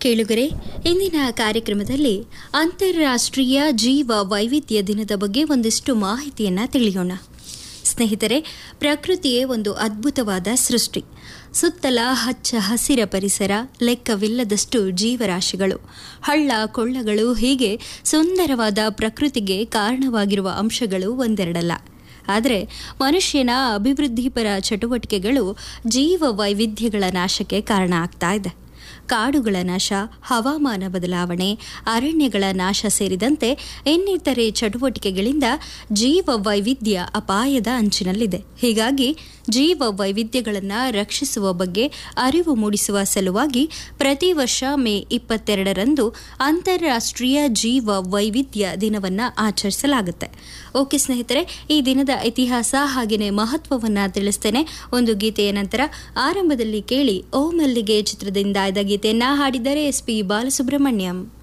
ಕೇಳುಗರೆ ಇಂದಿನ ಕಾರ್ಯಕ್ರಮದಲ್ಲಿ ಅಂತಾರಾಷ್ಟ್ರೀಯ ಜೀವ ವೈವಿಧ್ಯ ದಿನದ ಬಗ್ಗೆ ಒಂದಿಷ್ಟು ಮಾಹಿತಿಯನ್ನು ತಿಳಿಯೋಣ ಸ್ನೇಹಿತರೆ ಪ್ರಕೃತಿಯೇ ಒಂದು ಅದ್ಭುತವಾದ ಸೃಷ್ಟಿ ಸುತ್ತಲ ಹಚ್ಚ ಹಸಿರ ಪರಿಸರ ಲೆಕ್ಕವಿಲ್ಲದಷ್ಟು ಜೀವರಾಶಿಗಳು ಹಳ್ಳ ಕೊಳ್ಳಗಳು ಹೀಗೆ ಸುಂದರವಾದ ಪ್ರಕೃತಿಗೆ ಕಾರಣವಾಗಿರುವ ಅಂಶಗಳು ಒಂದೆರಡಲ್ಲ ಆದರೆ ಮನುಷ್ಯನ ಅಭಿವೃದ್ಧಿಪರ ಚಟುವಟಿಕೆಗಳು ಜೀವ ವೈವಿಧ್ಯಗಳ ನಾಶಕ್ಕೆ ಕಾರಣ ಆಗ್ತಾ ಇದೆ ಕಾಡುಗಳ ನಾಶ ಹವಾಮಾನ ಬದಲಾವಣೆ ಅರಣ್ಯಗಳ ನಾಶ ಸೇರಿದಂತೆ ಇನ್ನಿತರೆ ಚಟುವಟಿಕೆಗಳಿಂದ ಜೀವ ವೈವಿಧ್ಯ ಅಪಾಯದ ಅಂಚಿನಲ್ಲಿದೆ ಹೀಗಾಗಿ ಜೀವ ವೈವಿಧ್ಯಗಳನ್ನು ರಕ್ಷಿಸುವ ಬಗ್ಗೆ ಅರಿವು ಮೂಡಿಸುವ ಸಲುವಾಗಿ ಪ್ರತಿ ವರ್ಷ ಮೇ ಇಪ್ಪತ್ತೆರಡರಂದು ಅಂತಾರಾಷ್ಟ್ರೀಯ ಜೀವ ವೈವಿಧ್ಯ ದಿನವನ್ನು ಆಚರಿಸಲಾಗುತ್ತೆ ಓಕೆ ಸ್ನೇಹಿತರೆ ಈ ದಿನದ ಇತಿಹಾಸ ಹಾಗೆಯೇ ಮಹತ್ವವನ್ನು ತಿಳಿಸ್ತೇನೆ ಒಂದು ಗೀತೆಯ ನಂತರ ಆರಂಭದಲ್ಲಿ ಕೇಳಿ ಓ ಮಲ್ಲಿಗೆ ಚಿತ್ರದಿಂದ ಆಯ್ದ ಗೀತೆಯನ್ನ ಹಾಡಿದರೆ ಎಸ್ ಪಿ ಬಾಲಸುಬ್ರಹ್ಮಣ್ಯಂ